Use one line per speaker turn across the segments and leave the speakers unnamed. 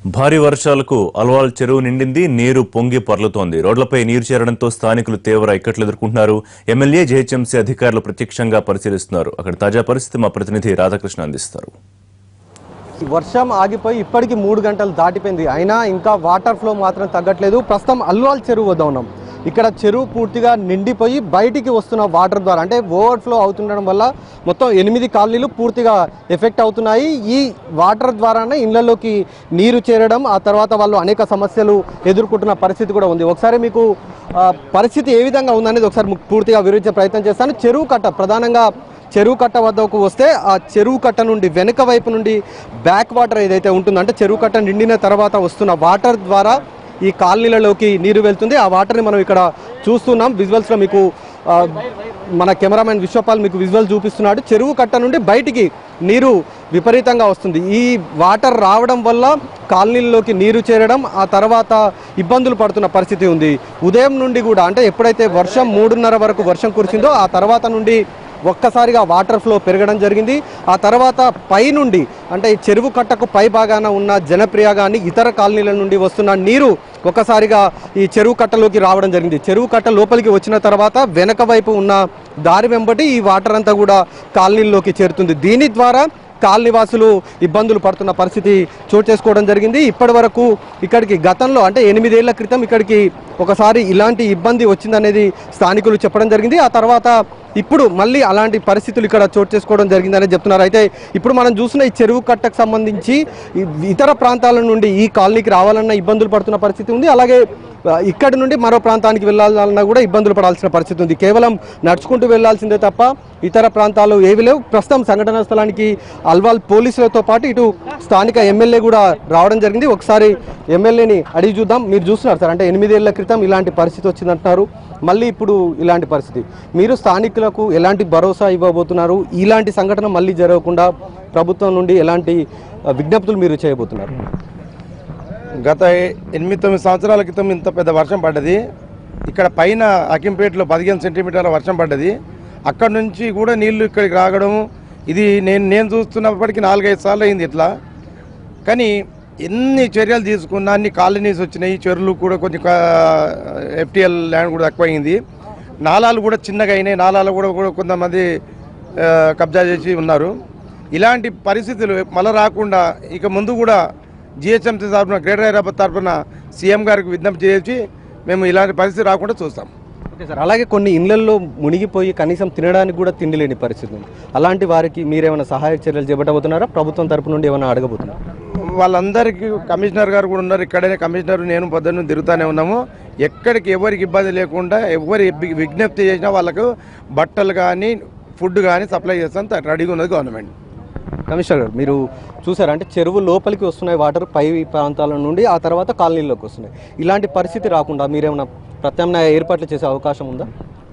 భారీ వర్షాలకు అల్వాల్ చెరువు నిండింది నీరు పొంగి పొర్లుతోంది రోడ్లపై నీరు చేరడంతో స్థానికులు తీవ్ర ఇక్కట్లు ఎదుర్కొంటున్నారు ఎమ్మెల్యే జేహెచ్ఎంసీ అధికారులు ప్రత్యక్షంగా పరిశీలిస్తున్నారు అక్కడ తాజా పరిస్థితి మా ప్రతినిధి రాధాకృష్ణ అందిస్తారు
వర్షం ఆగిపోయి ఇప్పటికి మూడు గంటలు దాటిపోయింది అయినా ఇంకా వాటర్ ఫ్లో మాత్రం తగ్గట్లేదు ప్రస్తుతం అల్వాల్ చెరువు వద్ద ఉన్నాం ఇక్కడ చెరువు పూర్తిగా నిండిపోయి బయటికి వస్తున్న వాటర్ ద్వారా అంటే ఓవర్ఫ్లో అవుతుండడం వల్ల మొత్తం ఎనిమిది కాలనీలు పూర్తిగా ఎఫెక్ట్ అవుతున్నాయి ఈ వాటర్ ద్వారానే ఇళ్లలోకి నీరు చేరడం ఆ తర్వాత వాళ్ళు అనేక సమస్యలు ఎదుర్కొంటున్న పరిస్థితి కూడా ఉంది ఒకసారి మీకు ఆ, పరిస్థితి ఏ విధంగా ఉందనేది ఒకసారి మీకు పూర్తిగా వివరించే ప్రయత్నం చేస్తాను చెరువు కట్ట ప్రధానంగా చెరువు కట్ట వద్దకు వస్తే ఆ చెరువు కట్ట నుండి వెనుక వైపు నుండి బ్యాక్ వాటర్ ఏదైతే ఉంటుందో అంటే చెరువు కట్ట నిండిన తర్వాత వస్తున్న వాటర్ ద్వారా ఈ కాలనీలలోకి నీరు వెళ్తుంది ఆ వాటర్ని మనం ఇక్కడ చూస్తున్నాం విజువల్స్లో మీకు ఆ, మన కెమెరామెన్ విశ్వపాల్ మీకు విజువల్ చూపిస్తున్నాడు చెరువు కట్ట నుండి బయటికి నీరు విపరీతంగా వస్తుంది ఈ వాటర్ రావడం వల్ల కాలనీల్లోకి నీరు చేరడం ఆ తర్వాత ఇబ్బందులు పడుతున్న పరిస్థితి ఉంది ఉదయం నుండి కూడా అంటే ఎప్పుడైతే వర్షం మూడున్నర వరకు వర్షం కురిసిందో ఆ తర్వాత నుండి ఒక్కసారిగా వాటర్ ఫ్లో పెరగడం జరిగింది ఆ తర్వాత పై నుండి అంటే ఈ చెరువు కట్టకు పై భాగాన ఉన్న జనప్రియ కానీ ఇతర కాలనీల నుండి వస్తున్న నీరు ఒక్కసారిగా ఈ చెరువు కట్టలోకి రావడం జరిగింది చెరువు కట్ట లోపలికి వచ్చిన తర్వాత వెనక వైపు ఉన్న దారి వెంబటి ఈ వాటర్ అంతా కూడా కాలనీల్లోకి చేరుతుంది దీని ద్వారా కాలనీవాసులు ఇబ్బందులు పడుతున్న పరిస్థితి చోటు చేసుకోవడం జరిగింది ఇప్పటి వరకు ఇక్కడికి గతంలో అంటే ఎనిమిదేళ్ల క్రితం ఇక్కడికి ఒకసారి ఇలాంటి ఇబ్బంది వచ్చిందనేది స్థానికులు చెప్పడం జరిగింది ఆ తర్వాత ఇప్పుడు మళ్ళీ అలాంటి పరిస్థితులు ఇక్కడ చోటు చేసుకోవడం జరిగిందని చెప్తున్నారు అయితే ఇప్పుడు మనం చూసిన ఈ చెరువు కట్టకు సంబంధించి ఈ ఇతర ప్రాంతాల నుండి ఈ కాలనీకి రావాలన్న ఇబ్బందులు పడుతున్న పరిస్థితి ఉంది అలాగే ఆ, ఇక్కడి నుండి మరో ప్రాంతానికి వెళ్ళాలన్నా కూడా ఇబ్బందులు పడాల్సిన పరిస్థితి ఉంది కేవలం నడుచుకుంటూ వెళ్లాల్సిందే తప్ప ఇతర ప్రాంతాలు ఏవి లేవు ప్రస్తుతం సంఘటనా స్థలానికి అల్వాల్ పోలీసులతో పాటు ఇటు స్థానిక ఎమ్మెల్యే కూడా రావడం జరిగింది ఒకసారి ఎమ్మెల్యేని అడిగి చూద్దాం మీరు చూస్తున్నారు సార్ అంటే ఎనిమిదేళ్ల క్రితం ఇలాంటి పరిస్థితి వచ్చిందంటున్నారు మళ్ళీ ఇప్పుడు ఇలాంటి పరిస్థితి మీరు స్థానికులకు ఎలాంటి భరోసా ఇవ్వబోతున్నారు ఇలాంటి సంఘటన మళ్ళీ జరగకుండా ప్రభుత్వం నుండి ఎలాంటి ఆ, విజ్ఞప్తులు మీరు చేయబోతున్నారు
గత ఎ- ఎనిమిది తొమ్మిది సంవత్సరాల క్రితం ఇంత పెద్ద వర్షం పడ్డది ఇక్కడ పైన అకింపేటలో పదిహేను సెంటీమీటర్ల వర్షం పడ్డది అక్కడ నుంచి కూడా నీళ్లు ఇక్కడికి రాగడం ఇది నేను నేను చూస్తున్నప్పటికీ నాలుగైదు సార్లు అయింది ఇట్లా కానీ ఎన్ని చర్యలు తీసుకున్నా అన్ని కాలనీస్ వచ్చినాయి చెరువులు కూడా కొంచెం ఎఫ్టిఎల్ ల్యాండ్ కూడా తక్కువైంది నాలాలు కూడా చిన్నగా అయినాయి నాలాలు కూడా కూడా కొంతమంది ఆ, కబ్జా చేసి ఉన్నారు ఇలాంటి పరిస్థితులు మళ్ళీ రాకుండా ఇక ముందు కూడా జిహెచ్ఎంసీ తరఫున గ్రేటర్ హైదరాబాద్ తరఫున సీఎం గారికి విజ్ఞప్తి చేసి మేము ఇలాంటి పరిస్థితి రాకుండా చూస్తాం
ఓకే సార్ అలాగే కొన్ని ఇళ్లల్లో మునిగిపోయి కనీసం తినడానికి కూడా తిండి లేని పరిస్థితి ఉంది అలాంటి వారికి మీరేమైనా సహాయ చర్యలు చేపట్టబోతున్నారా ప్రభుత్వం తరపు నుండి ఏమైనా అడగబోతున్నారా
వాళ్ళందరికీ కమిషనర్ గారు కూడా ఉన్నారు ఇక్కడనే కమిషనర్ నేను పొద్దున్న తిరుగుతూనే ఉన్నాము ఎక్కడికి ఎవరికి ఇబ్బంది లేకుండా ఎవరి ఇబ్బ- విజ్ఞప్తి చేసినా వాళ్ళకు బట్టలు కానీ ఫుడ్ కానీ సప్లై చేస్తాం త- రెడీగా ఉన్నది గవర్నమెంట్
కమిషనర్ గారు మీరు చూసారా అంటే చెరువు లోపలికి వస్తున్నాయి వాటర్ పై ప్రాంతాల నుండి ఆ తర్వాత కాలనీలోకి వస్తున్నాయి ఇలాంటి పరిస్థితి రాకుండా మీరేమైనా ప్రత్యామ్నాయ ఏర్పాట్లు చేసే అవకాశం ఉందా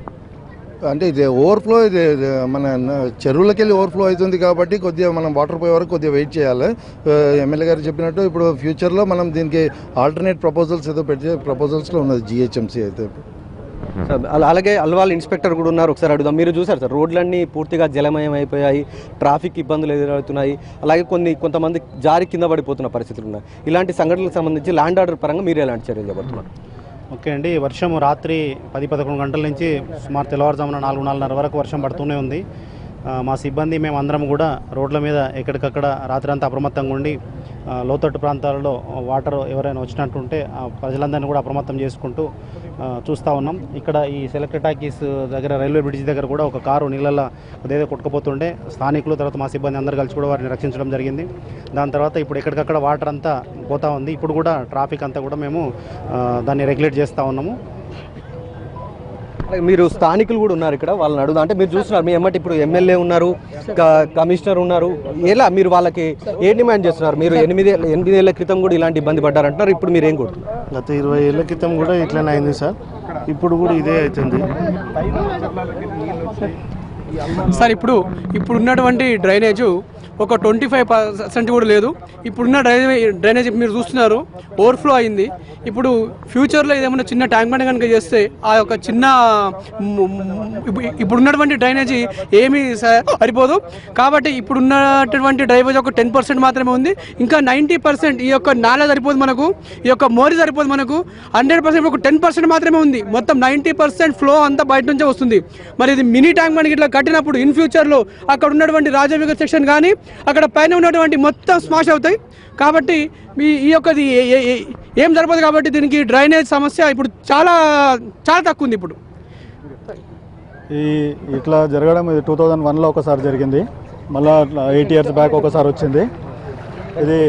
అంటే ఇది ఓవర్ఫ్లో ఇది ఇది మన న- చెరువులకి వెళ్ళి ఓవర్ఫ్లో అవుతుంది కాబట్టి కొద్దిగా మనం వాటర్ పోయే వరకు కొద్దిగా వెయిట్ చేయాలి ఆ, ఎమ్మెల్యే గారు చెప్పినట్టు ఇప్పుడు ఫ్యూచర్లో మనం దీనికి ఆల్టర్నేట్ ప్రపోజల్స్ ఏదో పెట్టే ప్రపోజల్స్లో ఉన్నది జిహెచ్ఎంసీ అయితే
సార్, అలా- అలాగే అల్వాల్ ఇన్స్పెక్టర్ కూడా ఉన్నారు ఒకసారి అడుగుదాం మీరు చూసారు సార్ రోడ్లన్నీ పూర్తిగా జలమయం అయిపోయాయి ట్రాఫిక్ ఇబ్బందులు ఎదురవుతున్నాయి అలాగే కొన్ని కొంతమంది జారి కింద పడిపోతున్న పరిస్థితులు ఉన్నాయి ఇలాంటి సంఘటనలకు సంబంధించి ల్యాండ్ ఆర్డర్ పరంగా మీరు ఎలాంటి చర్యలు చేపడుతున్నారు
ఓకే అండి వర్షం రాత్రి పది పదకొండు గంటల నుంచి సుమారు తెల్లవారుజామున నాలుగు నాలుగున్నర వరకు వర్షం పడుతూనే ఉంది ఆ, మా సిబ్బంది మేము అందరం కూడా రోడ్ల మీద ఎక్కడికక్కడ రాత్రి అంతా అప్రమత్తంగా ఉండి ఆ, లోతట్టు ప్రాంతాలలో వాటర్ ఎవరైనా వచ్చినట్టుంటే ఆ ప్రజలందరినీ కూడా అప్రమత్తం చేసుకుంటూ ఆ, చూస్తూ ఉన్నాం ఇక్కడ ఈ సెలెక్ట్ టాకీస్ దగ్గర రైల్వే బ్రిడ్జ్ దగ్గర కూడా ఒక కారు నీళ్ళల్లో అదేదో కొట్టుకుపోతుండే స్థానికులు తర్వాత మా సిబ్బంది అందరు కలిసి కూడా వారిని రక్షించడం జరిగింది దాని తర్వాత ఇప్పుడు ఎక్కడికక్కడ వాటర్ అంతా పోతా ఉంది ఇప్పుడు కూడా ట్రాఫిక్ అంతా కూడా మేము ఆ, దాన్ని రెగ్యులేట్ చేస్తూ ఉన్నాము
అలాగే మీరు స్థానికులు కూడా ఉన్నారు ఇక్కడ వాళ్ళని అడుగుదాం అంటే మీరు చూస్తున్నారు మీ ఎమ్మటి ఇప్పుడు ఎమ్మెల్యే ఉన్నారు క- కమిషనర్ ఉన్నారు ఎలా మీరు వాళ్ళకి ఏ డిమాండ్ చేస్తున్నారు మీరు ఎనిమిది ఎనిమిదేళ్ల క్రితం కూడా ఇలాంటి ఇబ్బంది పడ్డారంటున్నారు ఇప్పుడు మీరు ఏం కోరుతున్నారు
గత ఇరవై ఏళ్ళ క్రితం కూడా ఇట్లనే అయింది సార్ ఇప్పుడు కూడా ఇదే అవుతుంది
సార్ ఇప్పుడు ఇప్పుడు ఉన్నటువంటి డ్రైనేజు ఒక ట్వంటీ ఫైవ్ పర్సెంట్ కూడా లేదు ఇప్పుడున్న డ్రైనేజ్ డ్రైనేజ్ మీరు చూస్తున్నారు ఓవర్ఫ్లో అయింది ఇప్పుడు ఫ్యూచర్లో ఏదైనా చిన్న ట్యాంక్ బండ్ కనుక చేస్తే ఆ యొక్క చిన్న మ్, మ్, ఇప్పుడు- ఇప్పుడున్నటువంటి డ్రైనేజీ ఏమీ స- సరిపోదు కాబట్టి ఇప్పుడున్నటువంటి డ్రైనేజ్ ఒక టెన్ పర్సెంట్ మాత్రమే ఉంది ఇంకా నైంటీ పర్సెంట్ ఈ యొక్క నాల సరిపోదు మనకు ఈ యొక్క మోరి సరిపోదు మనకు హండ్రెడ్ పర్సెంట్ ఒక టెన్ పర్సెంట్ మాత్రమే ఉంది మొత్తం నైంటీ పర్సెంట్ ఫ్లో అంతా బయట నుంచే వస్తుంది మరి ఇది మినీ ట్యాంక్ మనకి ఇట్లా కట్టినప్పుడు ఇన్ ఫ్యూచర్లో అక్కడ ఉన్నటువంటి రాజవిగ సెక్షన్ కానీ అక్కడ పైన ఉన్నటువంటి మొత్తం స్మాష్ అవుతాయి కాబట్టి ఈ ఈ యొక్కది ఏ- ఏ- ఏ- ఏం జరపదు కాబట్టి దీనికి డ్రైనేజ్ సమస్య ఇప్పుడు చాలా చాలా తక్కువ ఉంది ఇప్పుడు
ఈ ఇట్లా జరగడం ఇది టూ థౌజండ్ వన్లో ఒకసారి జరిగింది మళ్ళా ఎయిట్ ఇయర్స్ బ్యాక్ ఒకసారి వచ్చింది ఇది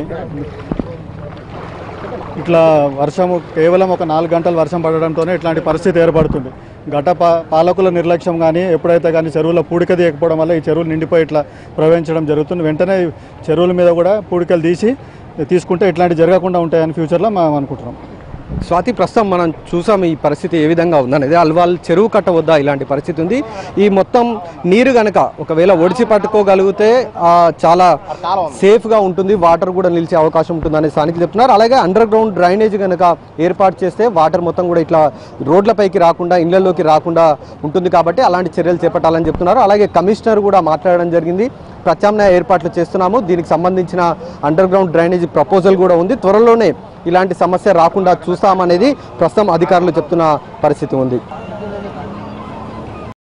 ఇట్లా వర్షము కేవలం ఒక నాలుగు గంటలు వర్షం పడడంతోనే ఇట్లాంటి పరిస్థితి ఏర్పడుతుంది గత పా పాలకుల నిర్లక్ష్యం కానీ ఎప్పుడైతే కానీ చెరువుల పూడిక తీయకపోవడం వల్ల ఈ చెరువులు నిండిపోయి ఇట్లా ప్రవహించడం జరుగుతుంది వెంటనే ఈ చెరువుల మీద కూడా పూడికలు తీసి తీసుకుంటే ఇట్లాంటి జరగకుండా ఉంటాయని ఫ్యూచర్లో మనం అనుకుంటున్నాం
స్వాతి ప్రస్తుతం మనం చూసాం ఈ పరిస్థితి ఏ విధంగా ఉందనేది అల్వాల్ చెరువు కట్ట వద్ద ఇలాంటి పరిస్థితి ఉంది ఈ మొత్తం నీరు గనక ఒకవేళ ఒడిచి పట్టుకోగలిగితే ఆ, చాలా సేఫ్గా ఉంటుంది వాటర్ కూడా నిలిచే అవకాశం ఉంటుందని స్థానికులు చెప్తున్నారు అలాగే అండర్ గ్రౌండ్ డ్రైనేజ్ కనుక ఏర్పాటు చేస్తే వాటర్ మొత్తం కూడా ఇట్లా రోడ్లపైకి రాకుండా ఇళ్లలోకి రాకుండా ఉంటుంది కాబట్టి అలాంటి చర్యలు చేపట్టాలని చెప్తున్నారు అలాగే కమిషనర్ కూడా మాట్లాడడం జరిగింది ప్రత్యామ్నాయ ఏర్పాట్లు చేస్తున్నాము దీనికి సంబంధించిన అండర్ గ్రౌండ్ డ్రైనేజ్ ప్రపోజల్ కూడా ఉంది త్వరలోనే ఇలాంటి సమస్య రాకుండా చూస్తామనేది ప్రస్తుతం అధికారులు చెప్తున్న పరిస్థితి ఉంది